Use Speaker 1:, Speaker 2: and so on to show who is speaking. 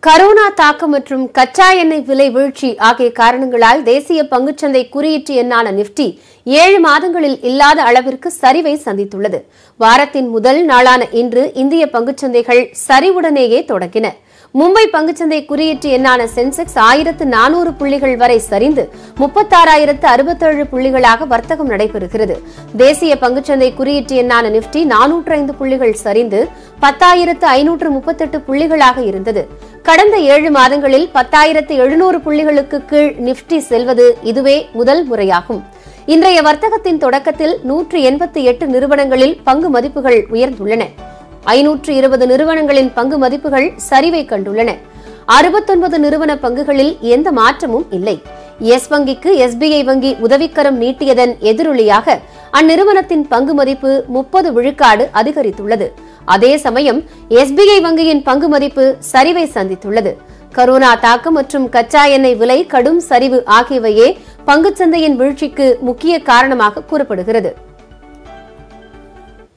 Speaker 1: corona தாக்கம் மற்றும் கச்சா எண்ணெய் விலை வீழ்ச்சி ஆகிய காரணங்களால் தேசிய பங்குச்சந்தை குறியீட்டு எண்ணான நிப்டி ஏழு மாதங்களில் இல்லாத அளவிற்கு சரிவை சந்தித்துள்ளது வாரத்தின் முதல் நாளான இன்று இந்திய பங்குச்சந்தைகள் சரிவுடனேயே தொடங்கின மும்பை பங்குச்சந்தை குறியீட்டு எண்ணான சென்செக்ஸ் ஆயிரத்து நானூறு புள்ளிகள் வரை சரிந்து முப்பத்தாறாயிரத்து அறுபத்தேழு புள்ளிகளாக வர்த்தகம் நடைபெறுகிறது தேசிய பங்குச்சந்தை குறியீட்டு எண்ணான நிப்டி நானூற்று ஐந்து புள்ளிகள் சரிந்து பத்தாயிரத்து ஐநூற்று முப்பத்தெட்டு புள்ளிகளாக இருந்தது கடந்த ஏழு மாதங்களில் பத்தாயிரத்து எழுநூறு புள்ளிகளுக்கு கீழ் நிப்டி செல்வது இதுவே முதல் முறையாகும் இன்றைய வர்த்தகத்தின் தொடக்கத்தில் நூற்று எண்பத்தி எட்டு நிறுவனங்களில் பங்கு மதிப்புகள் உயர்ந்துள்ளன ஐநூற்று இருபது நிறுவனங்களின் பங்கு மதிப்புகள் சரிவை கண்டுள்ளன அறுபத்தொன்பது நிறுவன பங்குகளில் எந்த மாற்றமும் இல்லை எஸ் வங்கிக்கு எஸ்பிஐ வங்கி உதவிக்கரம் நீட்டியதன் எதிரொலியாக அந்நிறுவனத்தின் பங்கு மதிப்பு முப்பது விழுக்காடு அதிகரித்துள்ளது அதே சமயம் எஸ்பிஐ வங்கியின் பங்கு மதிப்பு சரிவை சந்தித்துள்ளது கரோனா தாக்கம் மற்றும் கச்சா எண்ணெய் விலை கடும் சரிவு ஆகியவையே பங்குச்சந்தையின் வீழ்ச்சிக்கு முக்கிய காரணமாக கூறப்படுகிறது